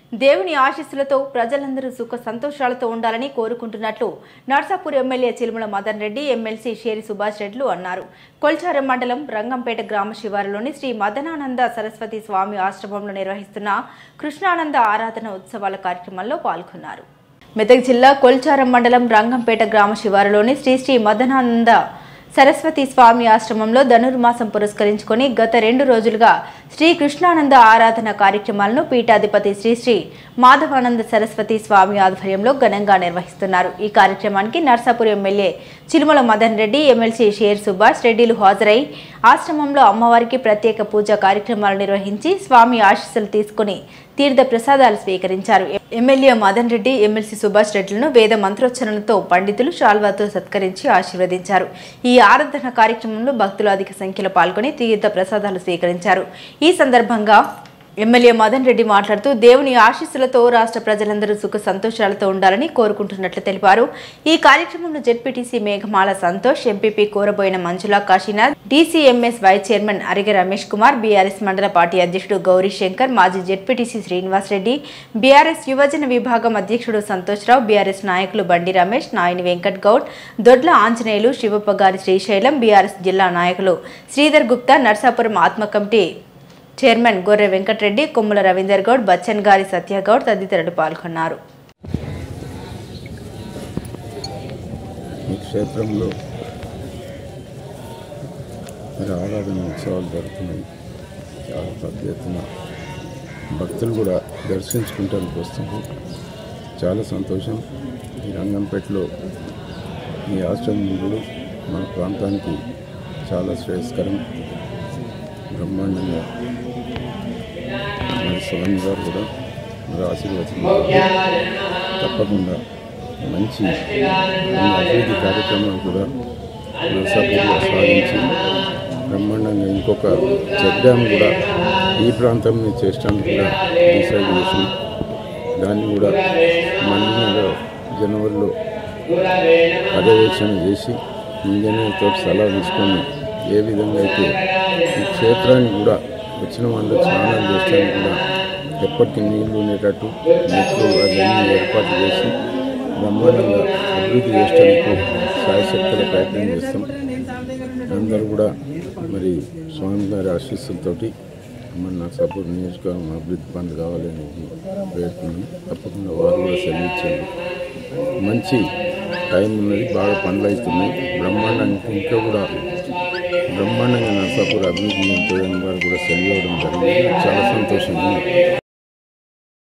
దేవుని ఆశీస్సులతో ప్రజలందరూ సుఖ సంతోషాలతో ఉండాలని కోరుకుంటున్నట్లు నర్సాపూర్ ఎమ్మెల్యే చిలుమల మదన్ రెడ్డి ఎమ్మెల్సీ షేరి సుభాష్ రెడ్లు అన్నారు కొల్చారం మండలం రంగంపేట గ్రామ శివారులోని శ్రీ మదనానంద సరస్వతి స్వామి ఆశ్రమంలో నిర్వహిస్తున్న కృష్ణానంద ఆరాధన ఉత్సవాల కార్యక్రమంలో పాల్గొన్నారు మెదక్ జిల్లా కొల్చారం మండలం రంగంపేట గ్రామ శివారులోని శ్రీ శ్రీ మదనానంద సరస్వతి స్వామి ఆశ్రమంలో ధనుర్మాసం పురస్కరించుకొని గత రెండు రోజులుగా శ్రీ కృష్ణానంద ఆరాధన కార్యక్రమాలను పీఠాధిపతి శ్రీ శ్రీ మాధవానంద సరస్వతి స్వామి ఆధ్వర్యంలో ఘనంగా నిర్వహిస్తున్నారు ఈ కార్యక్రమానికి నర్సాపూర్ ఎమ్మెల్యే చిలుమల మదన్ రెడ్డి ఎమ్మెల్సీ షేర్ సుభాష్ రెడ్డిలు హాజరై ఆశ్రమంలో అమ్మవారికి ప్రత్యేక పూజా కార్యక్రమాలు నిర్వహించి స్వామి ఆశీస్సులు తీసుకుని తీర్థ ప్రసాదాలు స్వీకరించారు ఎమ్మెల్యే మదన్ రెడ్డి ఎమ్మెల్సీ సుభాష్ రెడ్డిలను వేద మంత్రోచ్చరణలతో పండితులు శాల్వాతో సత్కరించి ఆశీర్వదించారు ఈ ఆరాధన కార్యక్రమంలో భక్తులు అధిక సంఖ్యలో పాల్గొని తీర్థ ప్రసాదాలు స్వీకరించారు ఈ సందర్భంగా ఎమ్మెల్యే మదన్ రెడ్డి మాట్లాడుతూ దేవుని ఆశీస్సులతో రాష్ట్ర ప్రజలందరూ సుఖ సంతోషాలతో ఉండాలని కోరుకుంటున్నట్లు తెలిపారు ఈ కార్యక్రమంలో ZPTC Meghamala Santosh MPP Korabboina Manjula Kashinath DCMS vice chairman Ariga Ramesh Kumar BRS మండల పార్టీ అధ్యక్షుడు గౌరీ శంకర్ మాజీ జెడ్పీటీసీ శ్రీనివాస్ రెడ్డి బీఆర్ఎస్ యువజన విభాగం అధ్యక్షుడు సంతోష్రావు బీఆర్ఎస్ నాయకులు బండి రమేష్ నాయని వెంకట్ గౌడ్ దొడ్ల ఆంజనేయులు శివప్పగారి శ్రీశైలం బీఆర్ఎస్ జిల్లా నాయకులు శ్రీధర్ గుప్తా నర్సాపురం ఆత్మ కమిటీ చైర్మన్ గొర్రె వెంకటరెడ్డి కొమ్ముల రవీందర్ గౌడ్ బచ్చన్ గారి సత్యగౌడ్ తదితరులు పాల్గొన్నారు ఈ క్షేత్రంలో మరి ఆరాధన ఉత్సవాలు జరుగుతున్నాయి చాలా పెద్ద ఎత్తున భక్తులు కూడా దర్శించుకుంటానికి వస్తున్నారు చాలా సంతోషం ఈ రంగంపేటలో ఈ ఆశ్రమం కూడా మన ప్రాంతానికి చాలా శ్రేయస్కరం బ్రహ్మాండంగా మరి స్వామి గారు కూడా మరి ఆశీర్వచనం తప్పకుండా మంచి అన్ని అభివృద్ధి కార్యక్రమాలు కూడా నరసాపూర్లో సాధించి బ్రహ్మాండంగా ఇంకొక చెక్ డ్యామ్ కూడా ఈ ప్రాంతంలో చేసడానికి కూడా డిసైడ్ చేసి దాన్ని కూడా మళ్ళీ నెల జనవరిలో పర్యవేక్షణ చేసి ఇంజనీర్తో సలహా తీసుకొని ఏ విధంగా అయితే ఈ క్షేత్రాన్ని కూడా వచ్చిన వాళ్ళు స్నానం చేసడానికి కూడా ఎప్పటికీ నీళ్లు ఉండేటట్టు మెట్లు అవన్నీ ఏర్పాటు చేసి బ్రహ్మాండంగా అభివృద్ధి చేయడానికి సాయశక్తుల ప్రయత్నం చేస్తాం అందరూ కూడా మరి స్వామి గారి ఆశీస్సులతోటి మన నర్సాపూర్ నియోజకవర్గం అభివృద్ధి పనులు కావాలని వేడుకున్నాం తప్పకుండా వారు కూడా సెలవిచ్చారు మంచి టైం ఉన్నది బాగా పనులు అవుతున్నాయి బ్రహ్మాండంగా ఇంకా కూడా బ్రహ్మాండంగా నర్సాపూర్ అభివృద్ధి చెందుతుందని వారు కూడా సెలవు ఇవ్వడం జరిగింది చాలా సంతోషంగా ఉంది